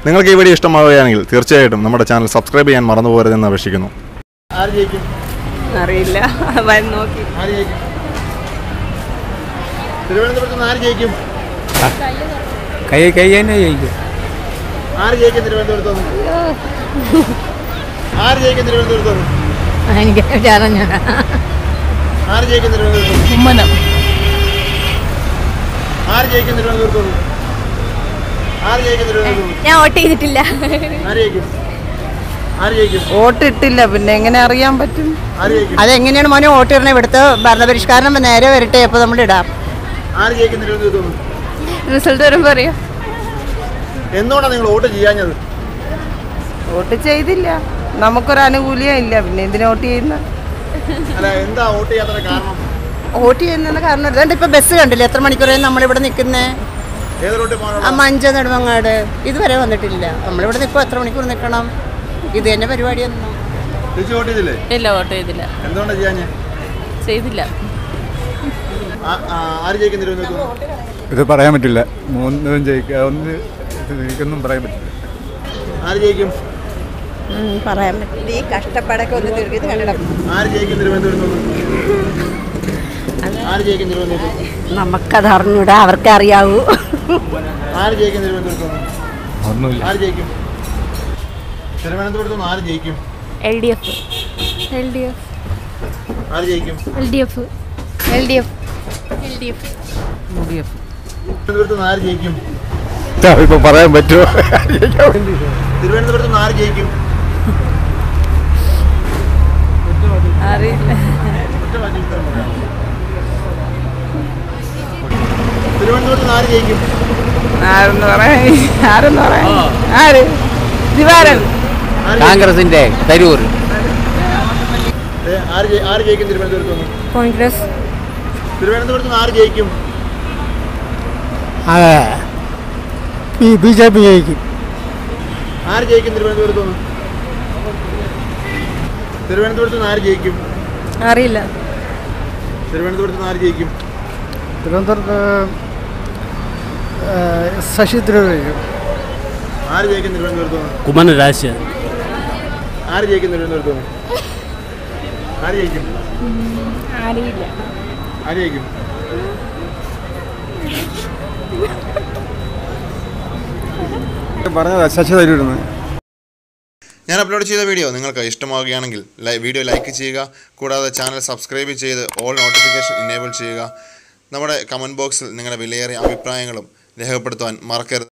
നിങ്ങൾക്ക് ഈ വീഡിയോ ഇഷ്ടമാവുകയാണെങ്കിൽ തീർച്ചയായിട്ടും നമ്മുടെ ചാനൽ സബ്സ്ക്രൈബ് ചെയ്യാൻ മറന്നു പോകരുതെന്ന് അപേക്ഷിക്കുന്നു ആര് ജയിക്കും അറിയില്ല വന്ന് നോക്കി ആര് ജയിക്കും തിരുവനന്തപുരത്ത് നിന്ന് ആര് ജയിക്കും കൈ കൈ തന്നെ ജയിക്കും ആര് ജയിക്കും തിരുവനന്തപുരത്ത് നിന്ന് ആര് ജയിക്കും തിരുവനന്തപുരത്ത് നിന്ന് എനിക്ക് അറിഞ്ഞു ആര് ജയിക്കും തിരുവനന്തപുരത്ത് നിന്ന് കുമ്മനം ആര് ജയിക്കും തിരുവനന്തപുരത്ത് നിന്ന് ആര് ജയിക്കും തിരുവനന്തപുരത്ത് നിന്ന് ഞാൻ വോട്ട് ചെയ്തിട്ടില്ല ആര് ജയിക്കും ആര് ജയിക്കും വോട്ടിട്ടില്ല പിന്നെ എങ്ങനെ അറിയാൻ പറ്റും ആര് ജയിക്കും അതെങ്ങനെയാണ് മോനെ വോട്ട് ഇടണേ ഇവിടുത്തെ ഭരണപരിഷ്കാരം നേരെ വരട്ടെ അപ്പോൾ നമ്മൾ ഇടാം ആര് ജയിക്കും തിരുവനന്തപുരത്ത് നിന്ന് റിസൾട്ട് വരുമ്പോൾ അറിയാം എന്തുകൊണ്ടാണ് നിങ്ങൾ വോട്ട് ചെയ്യാഞ്ഞത് വോട്ട് ചെയ്തില്ല നമുക്കൊരു ആനുകൂല്യം ഇല്ല പിന്നെ എന്തിനാ വോട്ട് ചെയ്യുന്ന അല്ല എന്താ വോട്ട് ചെയ്യാത്ത കാരണം വോട്ട് ചെയ്യുന്ന കാരണം ഇതുകൊണ്ട് ഇപ്പൊ ബസ് കണ്ടില്ലേ എത്ര മണിക്കൂറായി നമ്മളിവിടെ നിൽക്കുന്നേ ഏത് റൂട്ടിൽ ആ പോകാനുള്ള മഞ്ച നെടുമങ്ങാട് ഇതുവരെ വന്നിട്ടില്ല നമ്മളിവിടെ നിൽക്കും എത്ര മണിക്കൂർ നിൽക്കണം ഇത് തന്നെ പരിപാടിയൊന്നും തിരിച്ച് വോട്ട് ചെയ്തില്ലേ ഇല്ല വോട്ട് ചെയ്തില്ല എന്തുകൊണ്ടാണ് ചെയ്യാഞ്ഞേ ചെയ്തില്ല ആ- ആ, ആര് ജയിക്കും തിരുവനന്തപുരത്ത് നിന്ന് ഇത് പറയാൻ പറ്റില്ല മൂന്നും ജയിക്കുക ഒന്ന് എനിക്കൊന്നും പറയാൻ പറ്റില്ല ആര് ജയിക്കും പറയാൻ പറ്റില്ല ഈ കഷ്ടപ്പാടൊക്കെ ഒന്ന് തീർക്കിയത് കണ്ടിടാം ആര് ജയിക്കും തിരുവനന്തപുരത്ത് നിന്ന് ആര് ജയിക്കും തിരുവനന്തപുരത്ത് നിന്ന്? നമുക്കത് അറിഞ്ഞൂടാ അവർക്ക് അറിയാവൂ ആര് ജയിക്കും തിരുവനന്തപുരത്ത് നിന്ന്? ഒന്നുമില്ല ആര് ജയിക്കും തിരുവനന്തപുരത്ത് നിന്ന് ആര് ജയിക്കും L D F L D F ആര് ജയിക്കും L D F L D F L D F തിരുവനന്തപുരത്ത് നിന്ന് ആര് ജയിക്കും ഇപ്പൊ പറയാൻ പറ്റുമോ തിരുവനന്തപുരത്ത് നിന്ന് ആര് ജയിക്കും അറിയില്ല ഒറ്റ വാക്കിൽ ഉത്തരം പറയാം. തിരുവനന്തപുരത്ത് നിന്ന് ആര് ജയിക്കും ആരെന്ന് പറയാ ആരെന്ന് പറയാ ആര് ദിവാരൻ ആര് കോൺഗ്രസിന്റെ തരൂർ ജയിക്കും? ഏ, ആര് ജയി- ആര് ജയിക്കും തിരുവനന്തപുരത്ത് നിന്ന് കോൺഗ്രസ് തിരുവനന്തപുരത്ത് നിന്ന് ആര് ജയിക്കും ഈ ബി ജെ പി ജയിക്കും ആര് ജയിക്കും തിരുവനന്തപുരത്ത് നിന്ന് തിരുവനന്തപുരത്ത് നിന്ന് ആര് ജയിക്കും അറിയില്ല തിരുവനന്തപുരത്ത് നിന്ന് ആര് ജയിക്കും തിരുവനന്തപുരത്ത് ശശി തരൂർ ജയിക്കും ആര് ജയിക്കും തിരുവനന്തപുരത്ത് നിന്ന് കുമ്മന രാശി ആര് ജയിക്കും തിരുവനന്തപുരത്ത് നിന്ന് ആര് ജയിക്കും അറിയില്ല ആര് ജയിക്കും പറഞ്ഞതാ ശശി തരൂർന്ന് ഞാൻ അപ്ലോഡ് ചെയ്ത വീഡിയോ നിങ്ങൾക്ക് ഇഷ്ടമാവുകയാണെങ്കിൽ ലൈ- വീഡിയോ ലൈക്ക് ചെയ്യുക കൂടാതെ ചാനൽ സബ്സ്ക്രൈബ് ചെയ്ത് ഓൾ നോട്ടിഫിക്കേഷൻ ഇനേബിൾ ചെയ്യുക നമ്മുടെ കമൻറ്റ് ബോക്സിൽ നിങ്ങളുടെ വിലയേറിയ അഭിപ്രായങ്ങളും രേഖപ്പെടുത്തുവാൻ മറക്കരുത്